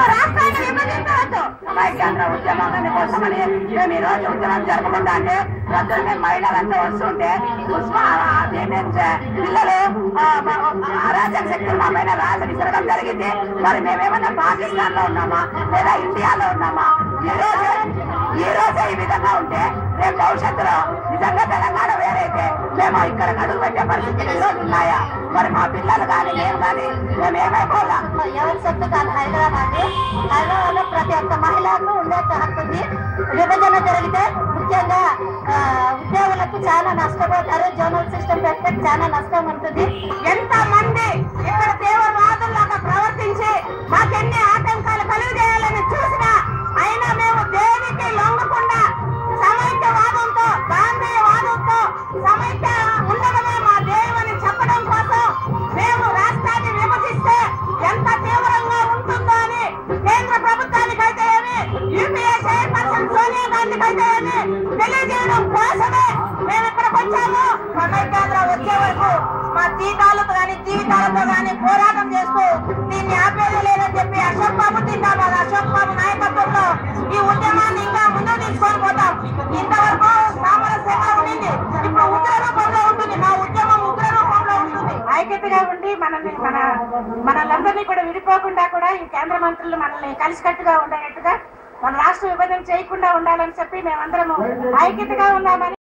రాష్ట్రాన్ని విభజించవద్దు సమైక్యాంధ్ర ఉద్యమం కోసమని మేము ఈ రోజు ఉద్యమం జరగకుండా అంటే ప్రజలు మేము మహిళలంతా వస్తుంటే ఉస్మా అదేంటంటే పిల్లలు ఆ, మా- అరాచక శక్తులు మా పైన రాజు విసరడం జరిగింది మరి మేమేమన్నా పాకిస్తాన్ లో ఉన్నామా లేదా ఇండియాలో ఉన్నామా ఈ రోజు ఈ రోజు ఈ విధంగా ఉంటే రేపు భవిష్యత్తులో నిజంగా తెలంగాణ వేరైతే మేము ఇక్కడ అడుగు పెట్టే పరిస్థితులు ఈ రోజు ఉన్నాయా మరి మా పిల్లలు కానీ మేము కానీ మేము ఏమైపోలా ఎవరి సొత్తు కాదు హైదరాబాద్ హైదరాబాద్ లో ప్రతి ఒక్క మహిళకు ఉండే హక్కు ఉంది విభజన జరిగితే ముఖ్యంగా ఆ, ఉద్యోగులకు చాలా నష్టపోతారు జోనల్ సిస్టమ్ పెడితే చాలా నష్టం ఉంటుంది ఎంత మంది ఇక్కడ తీవ్రవాదుల్లాగా ప్రవర్తించి మాకెన్ని ఆటంకాలు కలుగజేయాలని చూసినా అయినా మేము దేనికి లొంగకుండా సమైక్యవాదంతో గాంధీవాదంతో సమైక్య ఉండడమే మా ధ్యేయమని చెప్పడం కోసం మేము రాష్ట్రాన్ని విభజిస్తే ఎంత తీవ్రంగా ఉంటుందో అని కేంద్ర ప్రభుత్వానికైతే ఏమి యూపీఏ చైర్పర్సన్ సోనియా గాంధీకైతే ఏమి తెలియజేయడం కోసమే మేము ఇక్కడికి వచ్చాము సమైక్యాంధ్ర వచ్చే వరకు మా జీతాలతో కానీ జీవితాలతో కానీ పోరాటం చేస్తూ దీన్ని ఆపేది లేదని చెప్పి అశోక్ బాబు తిందాబాద్ అశోక్ బాబు నాయకత్వంలో ఈ ఉద్యమాన్ని ఇంకా ముందుకు తీసుకొని పోతాం ఇంతవరకు సామరస్యంగా ఉండింది ఇప్పుడు ఉగ్ర రూపంలో ఉంటుంది మా ఉద్యమం ఉగ్ర రూపంలో ఉంటుంది ఐక్యతగా ఉండి మనల్ని మన మనలందరినీ కూడా విడిపోకుండా కూడా ఈ కేంద్ర మంత్రులు మనల్ని కలిసికట్టుగా ఉండేటట్టుగా మన రాష్ట్ర విభజన చేయకుండా ఉండాలని చెప్పి మేమందరము ఐక్యతగా ఉన్నామని